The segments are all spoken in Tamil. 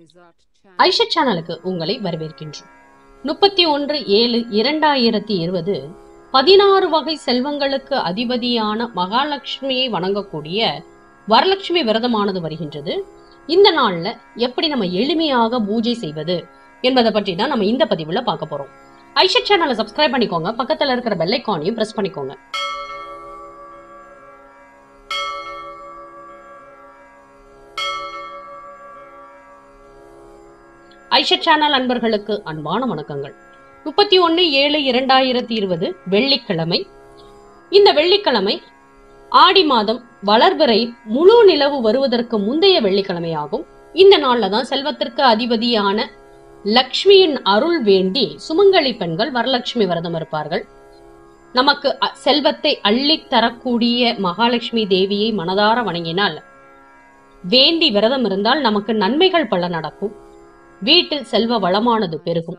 ஐஷா சேனலுக்கு உங்களை வரவேற்கின்றோம் முப்பத்தி ஒன்று ஏழு இரண்டாயிரத்தி இருபது பதினாறு வகை செல்வங்களுக்கு அதிபதியான மகாலட்சுமியை வணங்கக்கூடிய வரலட்சுமி விரதமானது வருகின்றது இந்த நாள்ல எப்படி நம்ம எளிமையாக பூஜை செய்வது என்பதை பற்றி தான் நம்ம இந்த பதிவுல பார்க்க போறோம் ஐஷா சேனலை சப்ஸ்கிரைப் பண்ணிக்கோங்க பக்கத்துல இருக்கிற பெல் ஐக்கானையும் பிரஸ் பண்ணிக்கோங்க ஐஷா சேனல் அன்பர்களுக்கு அன்பான வணக்கங்கள் முப்பத்தி ஒன்று ஏழு இரண்டாயிரத்தி இருபது வெள்ளிக்கிழமை இந்த வெள்ளிக்கிழமை ஆடி மாதம் வளர்பிறை முழு நிலவு வருவதற்கு முந்தைய வெள்ளிக்கிழமையாகும் இந்த நாள்ல தான் செல்வத்திற்கு அதிபதியான லக்ஷ்மியின் அருள் வேண்டி சுமங்கலி பெண்கள் வரலட்சுமி விரதம் இருப்பார்கள் நமக்கு அ- செல்வத்தை அள்ளித் தரக்கூடிய மகாலட்சுமி தேவியை மனதார வணங்கினால் வேண்டி விரதம் இருந்தால் நமக்கு நன்மைகள் பல நடக்கும் வீட்டில் செல்வ வளமானது பெருகும்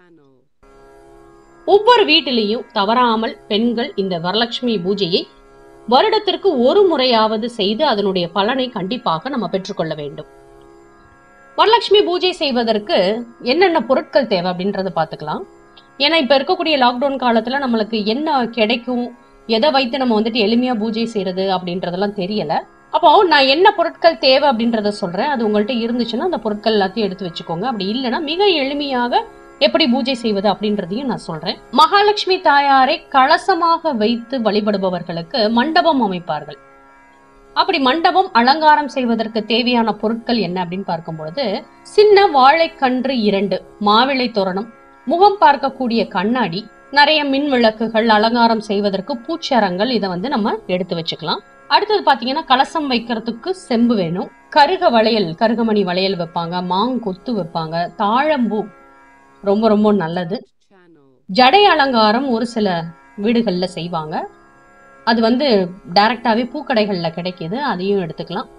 ஒவ்வொரு வீட்டிலையும் தவறாமல் பெண்கள் இந்த வரலட்சுமி பூஜையை வருடத்திற்கு ஒரு முறையாவது செய்து அதனுடைய பலனை கண்டிப்பாக நம்ம பெற்றுக்கொள்ள வேண்டும் வரலட்சுமி பூஜை செய்வதற்கு என்னென்ன பொருட்கள் தேவை அப்படின்றத பார்த்துக்கலாம் ஏன்னா இப்ப இருக்கக்கூடிய லாக்டவுன் காலத்துல நம்மளுக்கு என்ன கிடைக்கும் எதை வைத்து நம்ம வந்துட்டு எளிமையா பூஜை செய்யறது அப்படின்றதெல்லாம் தெரியல அப்போ நான் என்ன பொருட்கள் தேவை அப்படின்றத சொல்றேன் அது உங்கள்ட்ட இருந்துச்சுன்னா அந்த பொருட்கள் எல்லாத்தையும் எடுத்து வச்சுக்கோங்க அப்படி இல்லைன்னா மிக எளிமையாக எப்படி பூஜை செய்வது அப்படின்றதையும் நான் சொல்றேன் மகாலட்சுமி தாயாரை கலசமாக வைத்து வழிபடுபவர்களுக்கு மண்டபம் அமைப்பார்கள் அப்படி மண்டபம் அலங்காரம் செய்வதற்கு தேவையான பொருட்கள் என்ன அப்படின்னு பார்க்கும் பொழுது சின்ன வாழைக்கன்று இரண்டு மாவிளை தோரணம் முகம் பார்க்கக்கூடிய கண்ணாடி நிறைய மின் விளக்குகள் அலங்காரம் செய்வதற்கு பூச்சரங்கள் இதை வந்து நம்ம எடுத்து வச்சுக்கலாம் அடுத்தது பாத்தீங்கன்னா கலசம் வைக்கிறதுக்கு செம்பு வேணும் கருக வளையல் கருகமணி வளையல் வைப்பாங்க மாங்கொத்து வைப்பாங்க தாழம்பூ ரொம்ப ரொம்ப நல்லது ஜடை அலங்காரம் ஒரு சில வீடுகள்ல செய்வாங்க அது வந்து டைரக்டாவே பூக்கடைகள்ல கிடைக்குது அதையும் எடுத்துக்கலாம்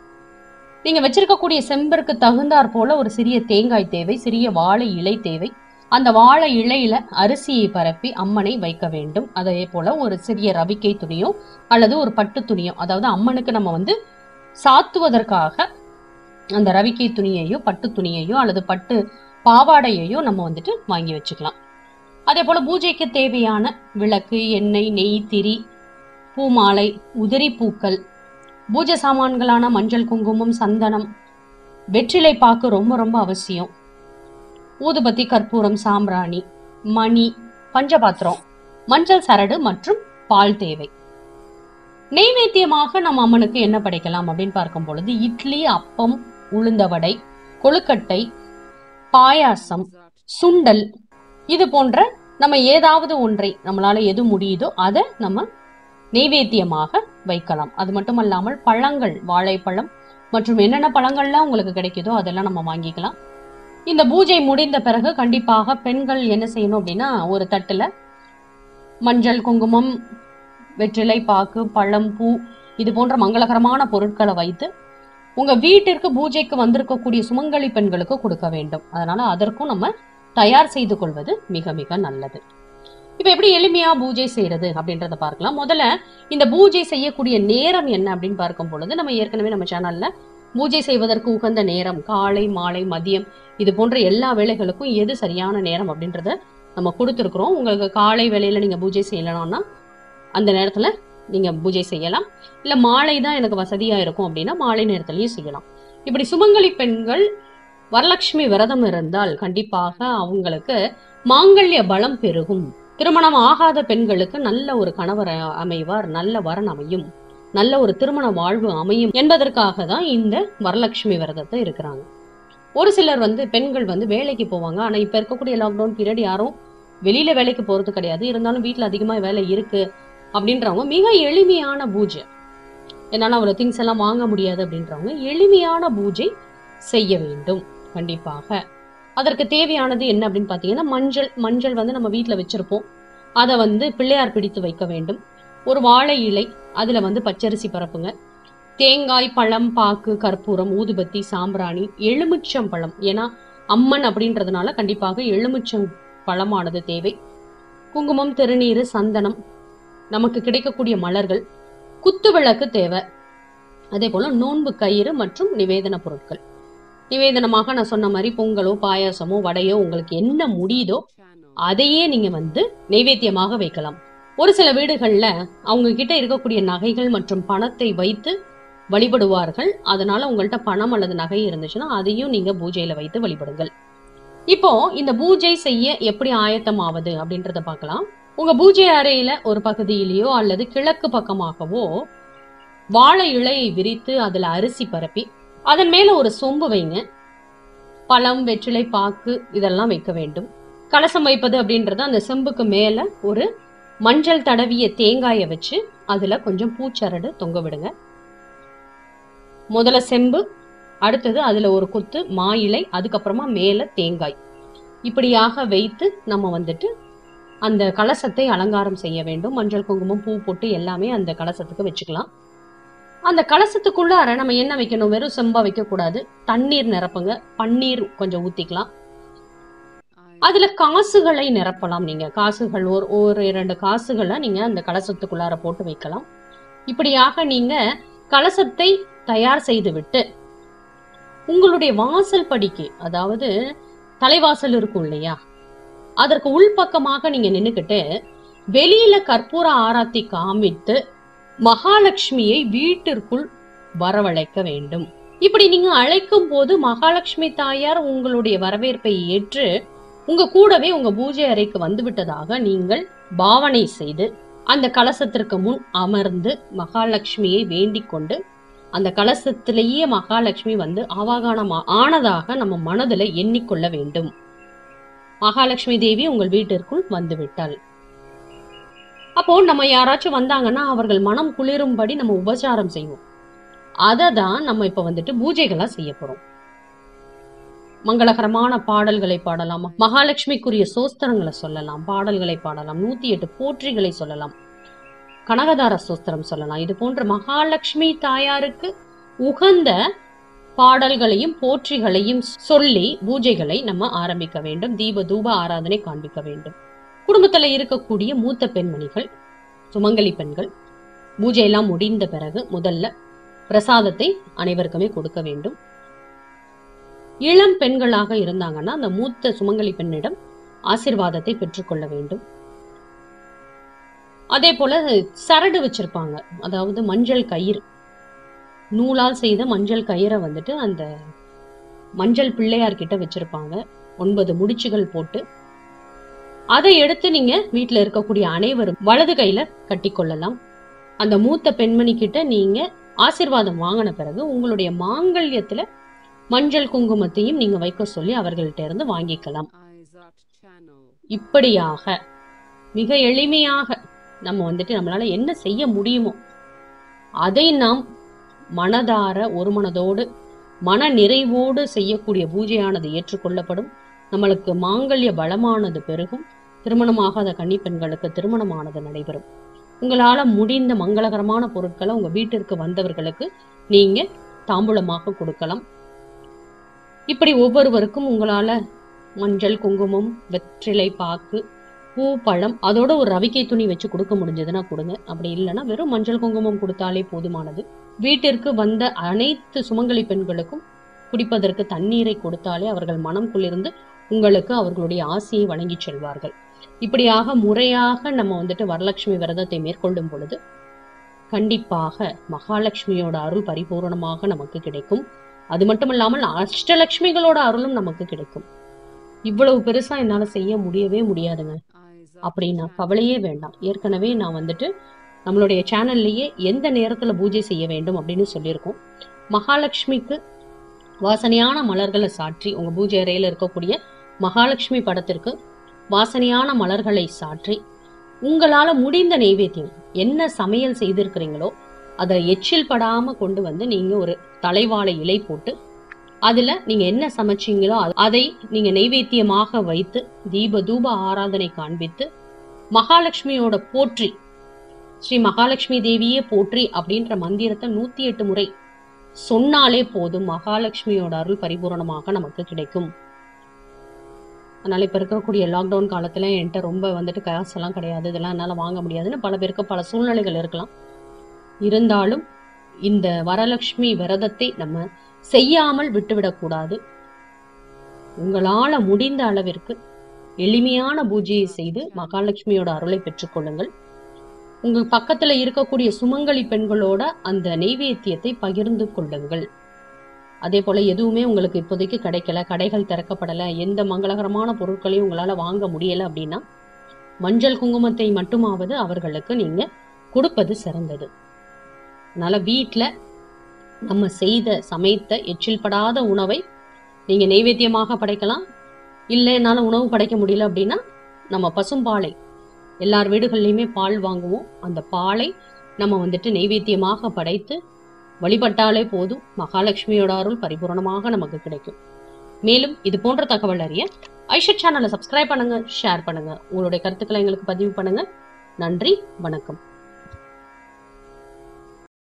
நீங்க வச்சிருக்கக்கூடிய செம்பிற்கு தகுந்தாற் போல ஒரு சிறிய தேங்காய் தேவை சிறிய வாழை இலை தேவை அந்த வாழை இலையில அரிசியை பரப்பி அம்மனை வைக்க வேண்டும் அதே போல ஒரு சிறிய ரவிக்கை துணியோ அல்லது ஒரு பட்டு துணியோ அதாவது அம்மனுக்கு நம்ம வந்து சாத்துவதற்காக அந்த ரவிக்கை துணியையோ பட்டு துணியையோ அல்லது பட்டு பாவாடையையோ நம்ம வந்துட்டு வாங்கி வச்சுக்கலாம் அதே போல பூஜைக்கு தேவையான விளக்கு எண்ணெய் நெய் திரி பூமாலை உதிரி பூக்கள் பூஜை சாமான்களான மஞ்சள் குங்குமம் சந்தனம் வெற்றிலை பாக்கு ரொம்ப ரொம்ப அவசியம் ஊதுபத்தி கற்பூரம் சாம்பிராணி மணி பஞ்சபாத்திரம் மஞ்சள் சரடு மற்றும் பால் தேவை நெய்வேத்தியமாக நம்ம அம்மனுக்கு என்ன படைக்கலாம் அப்படின்னு பார்க்கும் பொழுது இட்லி அப்பம் உளுந்த வடை கொழுக்கட்டை பாயாசம் சுண்டல் இது போன்ற நம்ம ஏதாவது ஒன்றை நம்மளால எது முடியுதோ அதை நம்ம நெய்வேத்தியமாக வைக்கலாம் அது மட்டுமல்லாமல் பழங்கள் வாழைப்பழம் மற்றும் என்னென்ன பழங்கள்லாம் உங்களுக்கு கிடைக்குதோ அதெல்லாம் நம்ம வாங்கிக்கலாம் இந்த பூஜை முடிந்த பிறகு கண்டிப்பாக பெண்கள் என்ன செய்யணும் அப்படின்னா ஒரு தட்டுல மஞ்சள் குங்குமம் வெற்றிலை பாக்கு பழம் பூ இது போன்ற மங்களகரமான பொருட்களை வைத்து உங்க வீட்டிற்கு பூஜைக்கு வந்திருக்கக்கூடிய சுமங்கலி பெண்களுக்கு கொடுக்க வேண்டும் அதனால அதற்கும் நம்ம தயார் செய்து கொள்வது மிக மிக நல்லது இப்ப எப்படி எளிமையா பூஜை செய்யறது அப்படின்றத பார்க்கலாம் முதல்ல இந்த பூஜை செய்யக்கூடிய நேரம் என்ன அப்படின்னு பார்க்கும் பொழுது நம்ம ஏற்கனவே நம்ம சேனல்ல பூஜை செய்வதற்கு உகந்த நேரம் காலை மாலை மதியம் இது போன்ற எல்லா வேலைகளுக்கும் எது சரியான நேரம் அப்படின்றத நம்ம கொடுத்துருக்குறோம் உங்களுக்கு காலை வேளையில நீங்க பூஜை செய்யலன்னா அந்த நேரத்துல நீங்க பூஜை செய்யலாம் இல்ல மாலை தான் எனக்கு வசதியா இருக்கும் அப்படின்னா மாலை நேரத்திலயும் செய்யலாம் இப்படி சுமங்கலி பெண்கள் வரலட்சுமி விரதம் இருந்தால் கண்டிப்பாக அவங்களுக்கு மாங்கல்ய பலம் பெருகும் திருமணம் ஆகாத பெண்களுக்கு நல்ல ஒரு கணவர் அ- அமைவார் நல்ல வரன் அமையும் நல்ல ஒரு திருமண வாழ்வு அமையும் என்பதற்காக தான் இந்த வரலட்சுமி விரதத்தை இருக்கிறாங்க ஒரு சிலர் வந்து பெண்கள் வந்து வேலைக்கு போவாங்க ஆனா இப்ப இருக்கக்கூடிய லாக்டவுன் பீரியட் யாரும் வெளியில வேலைக்கு போறது கிடையாது இருந்தாலும் வீட்ல அதிகமா வேலை இருக்கு அப்படின்றவங்க மிக எளிமையான பூஜை என்னால அவ்வளவு திங்ஸ் எல்லாம் வாங்க முடியாது அப்படின்றவங்க எளிமையான பூஜை செய்ய வேண்டும் கண்டிப்பாக அதற்கு தேவையானது என்ன அப்படின்னு பாத்தீங்கன்னா மஞ்சள் மஞ்சள் வந்து நம்ம வீட்ல வச்சிருப்போம் அதை வந்து பிள்ளையார் பிடித்து வைக்க வேண்டும் ஒரு வாழை இலை அதுல வந்து பச்சரிசி பரப்புங்க தேங்காய் பழம் பாக்கு கற்பூரம் ஊதுபத்தி சாம்பிராணி எலுமிச்சம் பழம் ஏன்னா அம்மன் அப்படின்றதுனால கண்டிப்பாக எலுமிச்சம் பழமானது தேவை குங்குமம் திருநீரு சந்தனம் நமக்கு கிடைக்கக்கூடிய மலர்கள் குத்து விளக்கு தேவை அதே போல நோன்பு கயிறு மற்றும் நிவேதன பொருட்கள் நிவேதனமாக நான் சொன்ன மாதிரி பொங்கலோ பாயாசமோ வடையோ உங்களுக்கு என்ன முடியுதோ அதையே நீங்க வந்து நைவேத்தியமாக வைக்கலாம் ஒரு சில வீடுகள்ல அவங்க கிட்ட இருக்கக்கூடிய நகைகள் மற்றும் பணத்தை வைத்து வழிபடுவார்கள் அதனால உங்கள்ட்ட பணம் அல்லது நகை இருந்துச்சுன்னா அதையும் நீங்க பூஜையில வைத்து வழிபடுங்கள் இப்போ இந்த பூஜை செய்ய எப்படி ஆயத்தம் ஆவது அப்படின்றத பார்க்கலாம் உங்க பூஜை அறையில ஒரு பகுதியிலேயோ அல்லது கிழக்கு பக்கமாகவோ வாழை இலையை விரித்து அதுல அரிசி பரப்பி அதன் மேல ஒரு சொம்பு வைங்க பழம் வெற்றிலை பாக்கு இதெல்லாம் வைக்க வேண்டும் கலசம் வைப்பது அப்படின்றது அந்த செம்புக்கு மேல ஒரு மஞ்சள் தடவிய தேங்காயை வச்சு அதுல கொஞ்சம் பூச்சரடு தொங்க விடுங்க முதல்ல செம்பு அடுத்தது அதுல ஒரு குத்து மா இலை அதுக்கப்புறமா மேல தேங்காய் இப்படியாக வைத்து நம்ம வந்துட்டு அந்த கலசத்தை அலங்காரம் செய்ய வேண்டும் மஞ்சள் குங்குமம் பூ போட்டு எல்லாமே அந்த கலசத்துக்கு வச்சுக்கலாம் அந்த கலசத்துக்குள்ளார நம்ம என்ன வைக்கணும் வெறும் செம்பா வைக்க கூடாது தண்ணீர் நிரப்புங்க பன்னீர் கொஞ்சம் ஊத்திக்கலாம் அதுல காசுகளை நிரப்பலாம் நீங்க காசுகள் ஒரு ஒரு இரண்டு காசுகளை நீங்க அந்த கலசத்துக்குள்ளார போட்டு வைக்கலாம் இப்படியாக நீங்க கலசத்தை தயார் செய்து விட்டு உங்களுடைய வாசல் படிக்கு அதாவது தலைவாசல் இருக்கும் இல்லையா அதற்கு உள்பக்கமாக நீங்க நின்னுக்கிட்டு வெளியில கற்பூர ஆராத்தி காமித்து மகாலட்சுமியை வீட்டிற்குள் வரவழைக்க வேண்டும் இப்படி நீங்க அழைக்கும் போது மகாலட்சுமி தாயார் உங்களுடைய வரவேற்பை ஏற்று உங்க கூடவே உங்க பூஜை அறைக்கு வந்து விட்டதாக நீங்கள் பாவனை செய்து அந்த கலசத்திற்கு முன் அமர்ந்து மகாலட்சுமியை வேண்டிக் கொண்டு அந்த கலசத்திலேயே மகாலட்சுமி வந்து ஆவாகானம் ஆனதாக நம்ம மனதுல எண்ணிக்கொள்ள வேண்டும் மகாலட்சுமி தேவி உங்கள் வீட்டிற்குள் வந்து விட்டாள் அப்போ நம்ம யாராச்சும் வந்தாங்கன்னா அவர்கள் மனம் குளிரும்படி நம்ம உபச்சாரம் செய்வோம் அதை தான் நம்ம இப்ப வந்துட்டு பூஜைகளா செய்ய போறோம் மங்களகரமான பாடல்களை பாடலாம் மகாலட்சுமிக்குரிய சோஸ்திரங்களை சொல்லலாம் பாடல்களை பாடலாம் நூத்தி எட்டு போற்றிகளை சொல்லலாம் கனகதார சோஸ்திரம் சொல்லலாம் இது போன்ற மகாலட்சுமி தாயாருக்கு உகந்த பாடல்களையும் போற்றிகளையும் சொல்லி பூஜைகளை நம்ம ஆரம்பிக்க வேண்டும் தீப தூப ஆராதனை காண்பிக்க வேண்டும் குடும்பத்துல இருக்கக்கூடிய மூத்த பெண்மணிகள் சுமங்கலி பெண்கள் பூஜையெல்லாம் முடிந்த பிறகு முதல்ல பிரசாதத்தை அனைவருக்குமே கொடுக்க வேண்டும் இளம் பெண்களாக இருந்தாங்கன்னா அந்த மூத்த சுமங்கலி பெண்ணிடம் ஆசிர்வாதத்தை பெற்றுக்கொள்ள வேண்டும் அதே போல சரடு வச்சிருப்பாங்க அதாவது மஞ்சள் கயிறு நூலால் செய்த மஞ்சள் கயிறை வந்துட்டு அந்த மஞ்சள் பிள்ளையார் கிட்ட வச்சிருப்பாங்க ஒன்பது முடிச்சுகள் போட்டு அதை எடுத்து நீங்க வீட்டுல இருக்கக்கூடிய அனைவரும் வலது கையில கட்டி கொள்ளலாம் அந்த மூத்த பெண்மணி கிட்ட நீங்க ஆசிர்வாதம் வாங்கின பிறகு உங்களுடைய மாங்கல்யத்துல மஞ்சள் குங்குமத்தையும் நீங்க வைக்க சொல்லி அவர்கள்ட்ட இருந்து வாங்கிக்கலாம் இப்படியாக மிக எளிமையாக நம்ம வந்துட்டு நம்மளால என்ன செய்ய முடியுமோ அதை நாம் மனதார ஒரு மனதோடு மன நிறைவோடு செய்யக்கூடிய பூஜையானது ஏற்றுக்கொள்ளப்படும் நம்மளுக்கு மாங்கல்ய பலமானது பெருகும் திருமணமாகாத கன்னி பெண்களுக்கு திருமணமானது நடைபெறும் உங்களால முடிந்த மங்களகரமான பொருட்களை உங்க வீட்டிற்கு வந்தவர்களுக்கு நீங்க தாம்பூலமாக கொடுக்கலாம் இப்படி ஒவ்வொருவருக்கும் உங்களால மஞ்சள் குங்குமம் வெற்றிலை பாக்கு பூ பழம் அதோட ஒரு ரவிக்கை துணி வச்சு கொடுக்க முடிஞ்சதுன்னா கொடுங்க அப்படி இல்லைன்னா வெறும் மஞ்சள் குங்குமம் கொடுத்தாலே போதுமானது வீட்டிற்கு வந்த அனைத்து சுமங்கலி பெண்களுக்கும் குடிப்பதற்கு தண்ணீரை கொடுத்தாலே அவர்கள் மனம் குளிர்ந்து உங்களுக்கு அவர்களுடைய ஆசையை வழங்கி செல்வார்கள் இப்படியாக முறையாக நம்ம வந்துட்டு வரலட்சுமி விரதத்தை மேற்கொள்ளும் பொழுது கண்டிப்பாக மகாலட்சுமியோட அருள் பரிபூரணமாக நமக்கு கிடைக்கும் அது மட்டும் இல்லாமல் அஷ்டலட்சுமிகளோட அருளும் நமக்கு கிடைக்கும் இவ்வளவு பெருசா என்னால செய்ய முடியவே முடியாதுங்க அப்படின்னா கவலையே வேண்டாம் ஏற்கனவே நான் வந்துட்டு நம்மளுடைய சேனல்லையே எந்த நேரத்துல பூஜை செய்ய வேண்டும் அப்படின்னு சொல்லியிருக்கோம் மகாலட்சுமிக்கு வாசனையான மலர்களை சாற்றி உங்க பூஜை அறையில இருக்கக்கூடிய மகாலட்சுமி படத்திற்கு வாசனையான மலர்களை சாற்றி உங்களால முடிந்த நைவேத்தியம் என்ன சமையல் செய்திருக்கிறீங்களோ அதை எச்சில் படாம கொண்டு வந்து நீங்க ஒரு தலைவாழை இலை போட்டு அதுல நீங்க என்ன சமைச்சீங்களோ அதை நீங்க நைவேத்தியமாக வைத்து தீப தூப ஆராதனை காண்பித்து மகாலட்சுமியோட போற்றி ஸ்ரீ மகாலட்சுமி தேவியே போற்றி அப்படின்ற மந்திரத்தை நூத்தி எட்டு முறை சொன்னாலே போதும் மகாலட்சுமியோட அருள் பரிபூரணமாக நமக்கு கிடைக்கும் அதனால இப்ப இருக்கக்கூடிய லாக்டவுன் காலத்துல என்கிட்ட ரொம்ப வந்துட்டு காசெல்லாம் கிடையாது இதெல்லாம் என்னால வாங்க முடியாதுன்னு பல பேருக்கு பல சூழ்நிலைகள் இருக்கலாம் இருந்தாலும் இந்த வரலட்சுமி விரதத்தை நம்ம செய்யாமல் விட்டுவிடக்கூடாது உங்களால முடிந்த அளவிற்கு எளிமையான பூஜையை செய்து மகாலட்சுமியோட அருளை பெற்றுக்கொள்ளுங்கள் உங்க பக்கத்துல இருக்கக்கூடிய சுமங்கலி பெண்களோட அந்த நெய்வேத்தியத்தை பகிர்ந்து கொள்ளுங்கள் அதே போல எதுவுமே உங்களுக்கு இப்போதைக்கு கிடைக்கல கடைகள் திறக்கப்படல எந்த மங்களகரமான பொருட்களையும் உங்களால வாங்க முடியல அப்படின்னா மஞ்சள் குங்குமத்தை மட்டுமாவது அவர்களுக்கு நீங்க கொடுப்பது சிறந்தது அதனால வீட்ல நம்ம செய்த சமைத்த எச்சில் படாத உணவை நீங்க நெய்வேத்தியமாக படைக்கலாம் இல்லை என்னால உணவு படைக்க முடியல அப்படின்னா நம்ம பசும்பாலை எல்லார் வீடுகள்லையுமே பால் வாங்குவோம் அந்த பாலை நம்ம வந்துட்டு நெய்வேத்தியமாக படைத்து வழிபட்டாலே போதும் மகாலட்சுமியோட அருள் பரிபூரணமாக நமக்கு கிடைக்கும் மேலும் இது போன்ற தகவல் அறிய ஐஷட் சேனலை சப்ஸ்கிரைப் பண்ணுங்க ஷேர் பண்ணுங்க உங்களுடைய கருத்துக்களை எங்களுக்கு பதிவு பண்ணுங்க நன்றி வணக்கம்